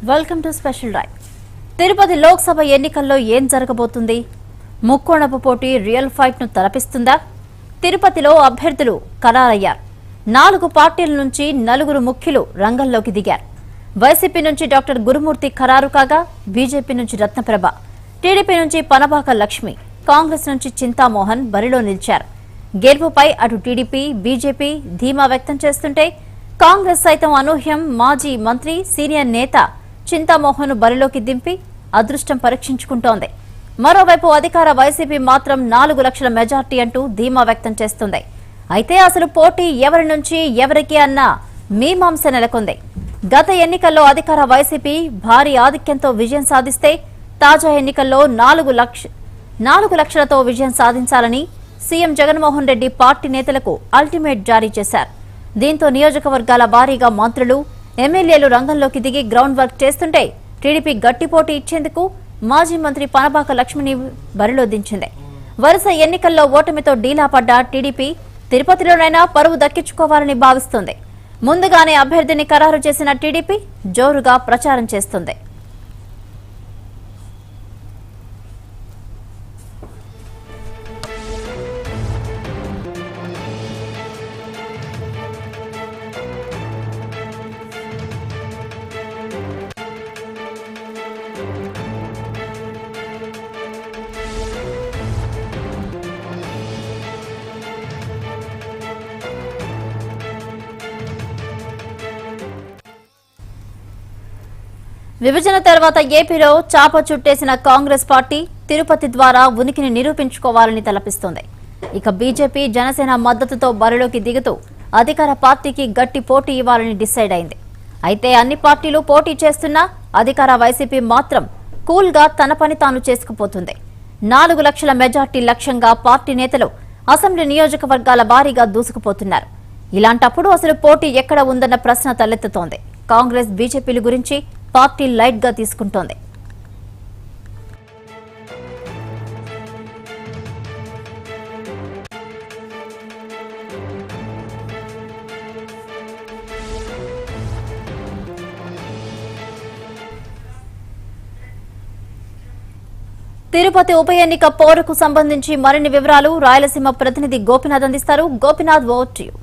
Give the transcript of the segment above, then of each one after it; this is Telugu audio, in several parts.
welcome to special drive Tirupati Lok Sabha ఎన్నికల్లో ఏం జరగబోతుంది ముక్కోణపు పోటీ రియల్ ఫైట్ ను తలపిస్తుందా తిరుపతిలో అభ్యర్థులు ఖరారయ్యారు నాలుగు పార్టీల నుంచి నలుగురు ముఖ్యులు రంగంలోకి దిగారు వైసీపీ నుంచి డాక్టర్ గురుమూర్తి ఖరారు కాగా బీజేపీ నుంచి రత్నప్రభ టీడీపీ నుంచి పనబాక లక్ష్మి కాంగ్రెస్ నుంచి చింతామోహన్ బరిలో నిలిచారు గెలుపుపై అటు టీడీపీ బీజేపీ ధీమా వ్యక్తం చేస్తుంటే కాంగ్రెస్ సైతం అనూహ్యం మాజీ మంత్రి సీనియర్ నేత చింతామోహన్ బరిలోకి దింపి అదృష్టం పరీక్షించుకుంటోంది మరోవైపు అధికార వైసీపీ మాత్రం నాలుగు లక్షల మెజార్టీ అంటూ ధీమా వ్యక్తం చేస్తుంది అయితే అసలు పోటీ ఎవరి నుంచి ఎవరికి అన్న మీమాంస నెలకొంది గత ఎన్నికల్లో అధికార వైసీపీ భారీ ఆధిక్యంతో విజయం సాధిస్తే తాజా ఎన్నికల్లో నాలుగు లక్ష నాలుగు లక్షలతో విజయం సాధించాలని సీఎం జగన్మోహన్ రెడ్డి పార్టీ నేతలకు అల్టిమేట్ జారీ చేశారు దీంతో నియోజకవర్గాల వారీగా మంత్రులు ఎమ్మెల్యేలు రంగంలోకి దిగి గ్రౌండ్ వర్క్ చేస్తుంటే టీడీపీ గట్టి పోటీ ఇచ్చేందుకు మాజీ మంత్రి పనబాక లక్ష్మిని బరిలో దించింది వరుస ఎన్నికల్లో ఓటమితో డీలా పడ్డ టీడీపీ తిరుపతిలోనైనా పరువు దక్కించుకోవాలని భావిస్తోంది ముందుగానే అభ్యర్థిని ఖరారు చేసిన టీడీపీ జోరుగా ప్రచారం చేస్తుంది విభజన తర్వాత ఏపీలో చాప చుట్టేసిన కాంగ్రెస్ పార్టీ తిరుపతి ద్వారా ఉనికిని నిరూపించుకోవాలని తలపిస్తోంది ఇక బీజేపీ జనసేన మద్దతుతో బరిలోకి దిగుతూ అధికార పార్టీకి గట్టి పోటీ ఇవ్వాలని డిసైడ్ అయింది అయితే అన్ని పార్టీలు పోటీ చేస్తున్నా అధికార వైసీపీ మాత్రం కూల్గా తన పని తాను చేసుకుపోతుంది నాలుగు లక్షల మెజార్టీ లక్ష్యంగా పార్టీ నేతలు అసెంబ్లీ నియోజకవర్గాల వారీగా దూసుకుపోతున్నారు ఇలాంటప్పుడు అసలు పోటీ ఎక్కడ ఉందన్న ప్రశ్న తలెత్తుతోంది కాంగ్రెస్ బీజేపీల గురించి పార్టీ లైట్ గా తీసుకుంటోంది తిరుపతి ఉప ఎన్నిక పోరుకు సంబంధించి మరిన్ని వివరాలు రాయలసీమ ప్రతినిధి గోపినాథ్ అందిస్తారు గోపినాథ్ ఓట్ యు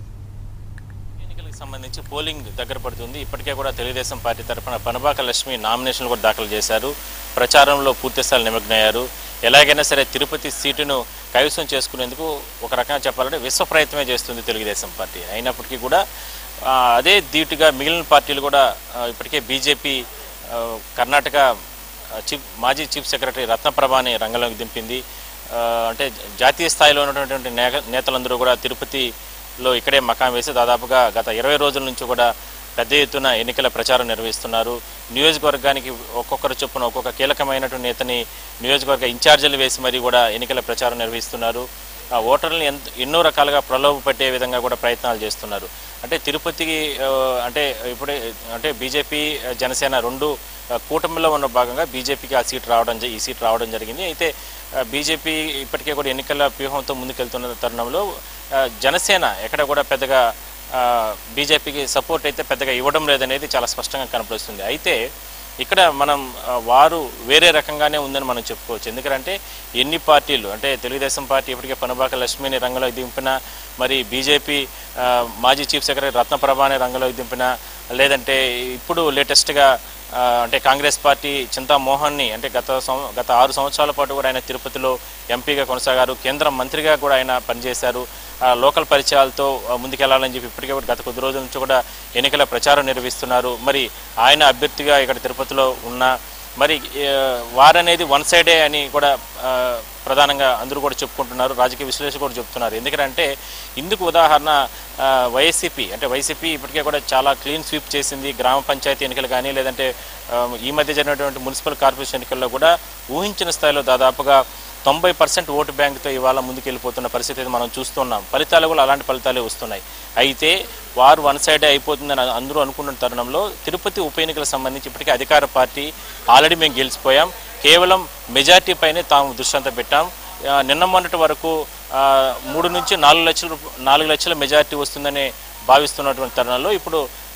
ఎన్నికలకు సంబంధించి పోలింగ్ దగ్గర పడుతుంది ఇప్పటికే కూడా తెలుగుదేశం పార్టీ తరఫున పనబాక లక్ష్మి నామినేషన్ కూడా దాఖలు చేశారు ప్రచారంలో పూర్తిస్థాయి నిమగ్నయ్యారు ఎలాగైనా సరే తిరుపతి సీటును కైవసం చేసుకునేందుకు ఒక రకంగా చెప్పాలంటే విశ్వ ప్రయత్నమే చేస్తుంది తెలుగుదేశం పార్టీ అయినప్పటికీ కూడా ఆ, అదే ధీటుగా మిగిలిన పార్టీలు కూడా ఆ, ఇప్పటికే బీజేపీ ఆ, కర్ణాటక ఆ, చీఫ్ మాజీ చీఫ్ సెక్రటరీ రత్నప్రభాని రంగంలోకి దింపింది ఆ, అంటే జాతీయ స్థాయిలో ఉన్నటువంటి నేత- నేతలందరూ కూడా తిరుపతిలో ఇక్కడే మకాం వేసి దాదాపుగా గత ఇరవై రోజుల నుంచి కూడా పెద్ద ఎత్తున ఎన్నికల ప్రచారం నిర్వహిస్తున్నారు నియోజకవర్గానికి ఒక్కొక్కరు చొప్పున ఒక్కొక్క కీలకమైనటువంటి నేతని నియోజకవర్గ ఇన్ఛార్జీలు వేసి మరీ కూడా ఎన్నికల ప్రచారం నిర్వహిస్తున్నారు ఆ ఓటర్లను ఎంత ఎన్నో రకాలుగా ప్రలోభ పెట్టే విధంగా కూడా ప్రయత్నాలు చేస్తున్నారు అంటే తిరుపతికి ఆ, అంటే ఇప్పుడే అంటే బీజేపీ జనసేన రెండు ఆ, కూటమిలో ఉన్న భాగంగా బీజేపీకి ఆ సీట్ రావడం జ- ఈ సీట్ రావడం జరిగింది అయితే ఆ, బీజేపీ ఇప్పటికే కూడా ఎన్నికల వ్యూహంతో ముందుకెళ్తున్న తరుణంలో ఆ, జనసేన ఎక్కడ కూడా పెద్దగా ఆ, బీజేపీకి సపోర్ట్ అయితే పెద్దగా ఇవ్వడం లేదనేది చాలా స్పష్టంగా కనపడుస్తుంది అయితే ఇక్కడ మనం ఆ, వారు వేరే రకంగానే ఉందని మనం చెప్పుకోవచ్చు ఎందుకంటే ఎన్ని పార్టీలు అంటే తెలుగుదేశం పార్టీ ఇప్పటికే పనబాక లక్ష్మిని రంగంలోకి దింపిన మరి బీజేపీ ఆ, మాజీ చీఫ్ సెక్రటరీ రత్నప్రభాని రంగంలోకి దింపిన లేదంటే ఇప్పుడు లేటెస్ట్గా ఆ, అంటే కాంగ్రెస్ పార్టీ చింతామోహన్ని అంటే గత సం- గత ఆరు సంవత్సరాల పాటు కూడా ఆయన తిరుపతిలో ఎంపీగా కొనసాగారు కేంద్ర మంత్రిగా కూడా ఆయన పనిచేశారు ఆ, లోకల్ పరిచయాలతో ఆ, ముందుకెళ్లాలని చెప్పి ఇప్పటికే కూడా గత కొద్ది రోజుల నుంచి కూడా ఎన్నికల ప్రచారం నిర్వహిస్తున్నారు మరి ఆయన అభ్యర్థిగా ఇక్కడ తిరుపతిలో ఉన్న మరి ఆ, వారనేది వన్ సైడే అని కూడా ఆ, ప్రధానంగా అందరూ కూడా చెప్పుకుంటున్నారు రాజకీయ విశ్లేషకులు కూడా చెప్తున్నారు ఎందుకంటే ఇందుకు ఉదాహరణ ఆ, వైసీపీ అంటే వైసీపీ ఇప్పటికే కూడా చాలా క్లీన్ స్వీప్ చేసింది గ్రామ పంచాయతీ ఎన్నికలు కానీ లేదంటే ఆ, ఈ మధ్య జరిగినటువంటి మున్సిపల్ కార్పొరేషన్ ఎన్నికల్లో కూడా ఊహించిన స్థాయిలో దాదాపుగా తొంభై పర్సెంట్ ఓటు బ్యాంకుతో ఇవాళ ముందుకెళ్ళిపోతున్న పరిస్థితి అయితే మనం చూస్తున్నాం ఫలితాలు కూడా అలాంటి ఫలితాలే వస్తున్నాయి అయితే వారు వన్ సైడే అయిపోతుందని అందరూ అనుకున్న తరుణంలో తిరుపతి ఉప ఎన్నికలకు సంబంధించి ఇప్పటికే అధికార పార్టీ ఆల్రెడీ మేము గెలిచిపోయాం కేవలం మెజార్టీ పైనే తాము దృష్టాంతం పెట్టాం ఆ, నిన్న మొన్నటి వరకు ఆ, మూడు నుంచి నాలుగు లక్షల రూప- నాలుగు లక్షల మెజార్టీ వస్తుందని భావిస్తున్నటువంటి తరుణంలో ఇప్పుడు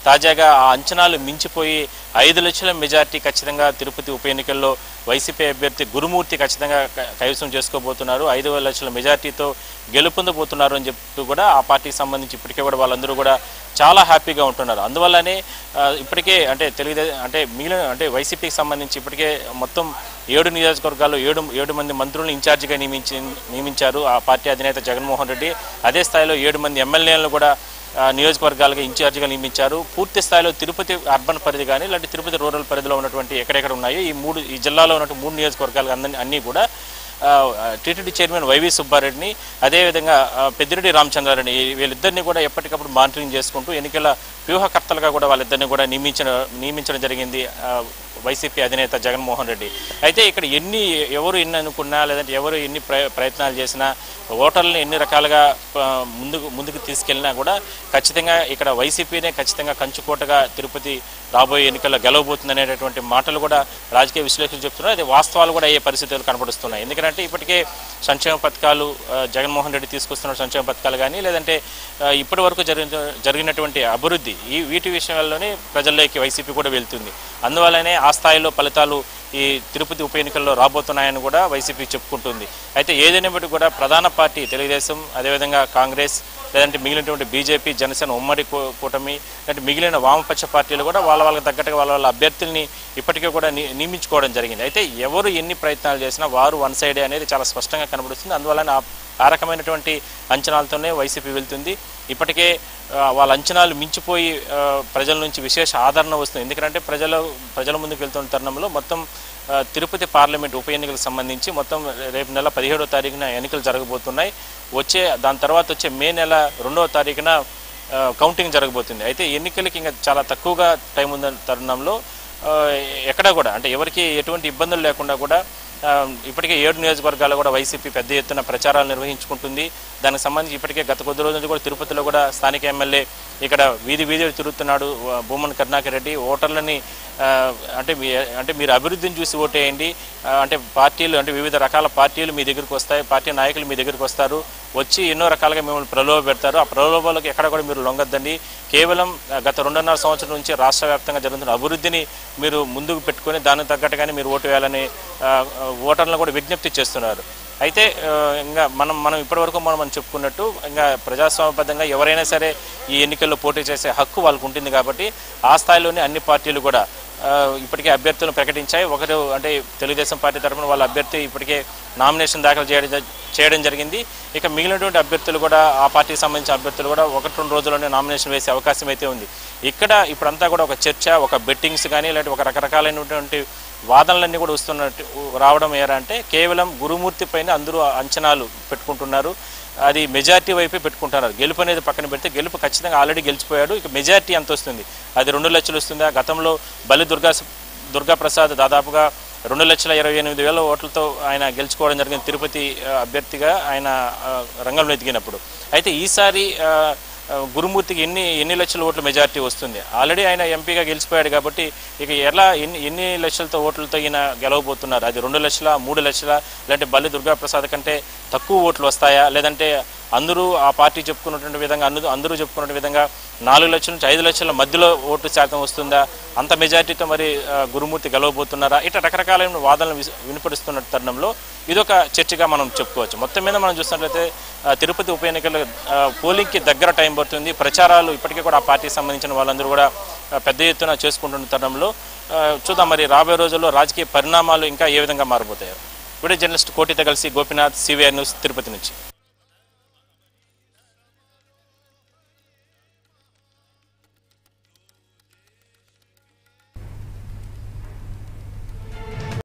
తాజాగా ఆ అంచనాలు మించిపోయి ఐదు లక్షల మెజార్టీ ఖచ్చితంగా తిరుపతి ఉప ఎన్నికల్లో వైసీపీ అభ్యర్థి గురుమూర్తి ఖచ్చితంగా క- కైవసం చేసుకోబోతున్నారు ఐదు లక్షల మెజార్టీతో గెలుపొందబోతున్నారు అని చెప్తూ కూడా ఆ పార్టీకి సంబంధించి ఇప్పటికే కూడా వాళ్ళందరూ కూడా చాలా హ్యాపీగా ఉంటున్నారు అందువల్లనే ఆ, ఇప్పటికే అంటే తెలుగుదేశం అంటే మిగిలిన అంటే వైసీపీకి సంబంధించి ఇప్పటికే మొత్తం ఏడు నియోజకవర్గాల్లో ఏడు ఏడు మంది మంత్రులను ఇన్ఛార్జిగా నియమించి నియమించారు ఆ పార్టీ అధినేత జగన్మోహన్ రెడ్డి అదే స్థాయిలో ఏడు మంది ఎమ్మెల్యేలను కూడా ఆ, నియోజకవర్గాలుగా ఇన్ఛార్జిగా నియమించారు పూర్తి స్థాయిలో తిరుపతి అర్బన్ పరిధి కానీ లేదంటే తిరుపతి రూరల్ పరిధిలో ఉన్నటువంటి ఎక్కడెక్కడ ఉన్నాయో ఈ మూడు ఈ జిల్లాలో ఉన్నటువంటి మూడు నియోజకవర్గాలు అందరి అన్నీ కూడా టీటీడీ చైర్మన్ వైవి సుబ్బారెడ్డిని అదేవిధంగా ఆ, పెద్దిరెడ్డి రామచంద్రారెడ్డి ఈ- వీళ్ళిద్దరిని కూడా ఎప్పటికప్పుడు మానిటరింగ్ చేసుకుంటూ ఎన్నికల వ్యూహకర్తలుగా కూడా వాళ్ళిద్దరిని కూడా నియమించిన నియమించడం జరిగింది ఆ, వైసీపీ అధినేత జగన్మోహన్ రెడ్డి అయితే ఇక్కడ ఎన్ని ఎవరు ఎన్ని అనుకున్నా లేదంటే ఎవరు ఎన్ని ప్రయ- ప్రయత్నాలు చేసినా ఓటర్లను ఎన్ని రకాలుగా ఆ, ముందుకు ముందుకు తీసుకెళ్ళినా కూడా ఖచ్చితంగా ఇక్కడ వైసీపీనే ఖచ్చితంగా కంచుకోటగా తిరుపతి రాబోయే ఎన్నికల్లో గెలవబోతుంది అనేటటువంటి మాటలు కూడా రాజకీయ విశ్లేషకులు చెప్తున్నారు అది వాస్తవాలు కూడా అయ్యే పరిస్థితులు కనబడుస్తున్నాయి ఎందుకంటే ఇప్పటికే సంక్షేమ పథకాలు ఆ, జగన్మోహన్ రెడ్డి తీసుకొస్తున్న సంక్షేమ పథకాలు కానీ లేదంటే ఆ, ఇప్పటి వరకు జరిగిన జరిగినటువంటి అభివృద్ధి ఈ వీటి విషయాల్లోనే ప్రజల్లోకి వైసీపీ కూడా వెళ్తుంది అందువల్లనే ఆ స్థాయిలో ఫలితాలు ఈ తిరుపతి ఉప ఎన్నికల్లో రాబోతున్నాయని కూడా వైసీపీ చెప్పుకుంటుంది అయితే ఏదైనప్పటికీ కూడా ప్రధాన పార్టీ తెలుగుదేశం అదేవిధంగా కాంగ్రెస్ లేదంటే మిగిలినటువంటి బీజేపీ జనసేన ఉమ్మడి కూ- కూటమి లేదంటే మిగిలిన వామపక్ష పార్టీలు కూడా వాళ్ళ వాళ్ళకి తగ్గట్టుగా వాళ్ళ వాళ్ళ అభ్యర్థుల్ని ఇప్పటికే కూడా ని- నియమించుకోవడం జరిగింది అయితే ఎవరు ఎన్ని ప్రయత్నాలు చేసినా వారు వన్ సైడే అనేది చాలా స్పష్టంగా కనబడుతుంది అందువలన ఆ- ఆ రకమైనటువంటి అంచనాలతోనే వైసీపీ వెళ్తుంది ఇప్పటికే ఆ, వాళ్ళ అంచనాలు మించిపోయి ఆ, ప్రజల నుంచి విశేష ఆదరణ వస్తుంది ఎందుకంటే ప్రజల ప్రజల ముందుకు వెళ్తున్న తరుణంలో మొత్తం ఆ, తిరుపతి పార్లమెంట్ ఉప ఎన్నికలకు సంబంధించి మొత్తం రేపు నెల పదిహేడో తారీఖున ఎన్నికలు జరగబోతున్నాయి వచ్చే దాని తర్వాత వచ్చే మే నెల రెండవ తారీఖున ఆ, కౌంటింగ్ జరగబోతుంది అయితే ఎన్నికలకి ఇంకా చాలా తక్కువగా టైం ఉన్న తరుణంలో ఆ, ఎక్కడా కూడా అంటే ఎవరికి ఎటువంటి ఇబ్బందులు లేకుండా కూడా ఆ, ఇప్పటికే ఏడు నియోజకవర్గాల్లో కూడా వైసీపీ పెద్ద ఎత్తున ప్రచారాలు నిర్వహించుకుంటుంది దానికి సంబంధించి ఇప్పటికే గత కొద్ది రోజుల నుంచి కూడా తిరుపతిలో కూడా స్థానిక ఎమ్మెల్యే ఇక్కడ వీధి వీధి తిరుగుతున్నాడు ఆ, భూమన్ కరుణాకర్ రెడ్డి ఓటర్లని ఆ, అంటే మీ అంటే మీరు అభివృద్ధిని చూసి ఓటేయండి ఆ, అంటే పార్టీలు అంటే వివిధ రకాల పార్టీలు మీ దగ్గరికి వస్తాయి పార్టీ నాయకులు మీ దగ్గరికి వస్తారు వచ్చి ఎన్నో రకాలుగా మిమ్మల్ని ప్రలోభ పెడతారు ఆ ప్రలోభాలకు ఎక్కడ కూడా మీరు లొంగద్దండి కేవలం ఆ, గత రెండున్నర సంవత్సరం నుంచి రాష్ట్ర వ్యాప్తంగా జరుగుతున్న అభివృద్ధిని మీరు ముందుకు పెట్టుకొని దానికి తగ్గట్టుగానే మీరు ఓటు వేయాలని ఆ, ఆ, ఓటర్లను కూడా విజ్ఞప్తి చేస్తున్నారు అయితే ఆ, ఇంకా మనం మనం ఇప్పటివరకు మనం మనం చెప్పుకున్నట్టు ఇంకా ప్రజాస్వామ్యబద్ధంగా ఎవరైనా సరే ఈ ఎన్నికల్లో పోటీ చేసే హక్కు వాళ్ళకు ఉంటుంది కాబట్టి ఆ స్థాయిలోనే అన్ని పార్టీలు కూడా ఆ, ఇప్పటికే అభ్యర్థులను ప్రకటించాయి ఒకరు అంటే తెలుగుదేశం పార్టీ తరఫున వాళ్ళ అభ్యర్థి ఇప్పటికే నామినేషన్ దాఖలు చేయడం జ- చేయడం జరిగింది ఇక మిగిలినటువంటి అభ్యర్థులు కూడా ఆ పార్టీకి సంబంధించిన అభ్యర్థులు కూడా ఒకటి రెండు రోజుల్లోనే నామినేషన్ వేసే అవకాశం అయితే ఉంది ఇక్కడ ఇప్పుడంతా కూడా ఒక చర్చ ఒక బెట్టింగ్స్ కానీ లేదంటే ఒక రకరకాలైనటువంటి వాదనలన్నీ కూడా వస్తున్నట్టు రావడం ఏరా అంటే కేవలం గురుమూర్తి పైన అందరూ అంచనాలు పెట్టుకుంటున్నారు అది మెజార్టీ వైపే పెట్టుకుంటున్నారు గెలుపు అనేది పక్కన పెడితే గెలుపు ఖచ్చితంగా ఆల్రెడీ గెలిచిపోయాడు ఇక మెజార్టీ ఎంత వస్తుంది అది రెండు లక్షలు వస్తుందా గతంలో బలి దుర్గా దుర్గా ప్రసాద్ దాదాపుగా రెండు లక్షల ఇరవై ఎనిమిది వేల ఓట్లతో ఆయన గెలుచుకోవడం జరిగింది తిరుపతి ఆ, అభ్యర్థిగా ఆయన ఆ, రంగంలో ఎదిగినప్పుడు అయితే ఈసారి ఆ, ఆ, గురుమూర్తికి ఎన్ని ఎన్ని లక్షల ఓట్ల మెజారిటీ వస్తుంది ఆల్రెడీ ఆయన ఎంపీగా గెలిచిపోయాడు కాబట్టి ఇక ఎలా ఎన్ని ఎన్ని లక్షలతో ఓట్లతో ఈయన గెలవబోతున్నారు అది రెండు లక్షల మూడు లక్షల లేదంటే బల్లి దుర్గా ప్రసాద్ కంటే తక్కువ ఓట్లు వస్తాయా లేదంటే అందరూ ఆ పార్టీ చెప్పుకున్నటువంటి విధంగా అందరూ అందరూ చెప్పుకున్న విధంగా నాలుగు లక్షల నుంచి ఐదు లక్షల మధ్యలో ఓటు శాతం వస్తుందా అంత మెజారిటీతో మరి ఆ, గురుమూర్తి గెలవబోతున్నారా ఇట్లా రకరకాలైన వాదనలు విస్- వినపడుతున్న తరుణంలో ఇదొక చర్చగా మనం చెప్పుకోవచ్చు మొత్తం మీద మనం చూసినట్లయితే ఆ, తిరుపతి ఉప ఎన్నికల ఆ, పోలింగ్కి దగ్గర టైం పడుతుంది ప్రచారాలు ఇప్పటికే కూడా ఆ పార్టీకి సంబంధించిన వాళ్ళందరూ కూడా ఆ, పెద్ద ఎత్తున చేసుకుంటున్న తరుణంలో ఆ, చూద్దాం మరి రాబోయే రోజుల్లో రాజకీయ పరిణామాలు ఇంకా ఏ విధంగా మారబోతాయో వీడియో జర్నలిస్ట్ కోటితో కలిసి గోపినాథ్ సివిఆర్ న్యూస్ తిరుపతి నుంచి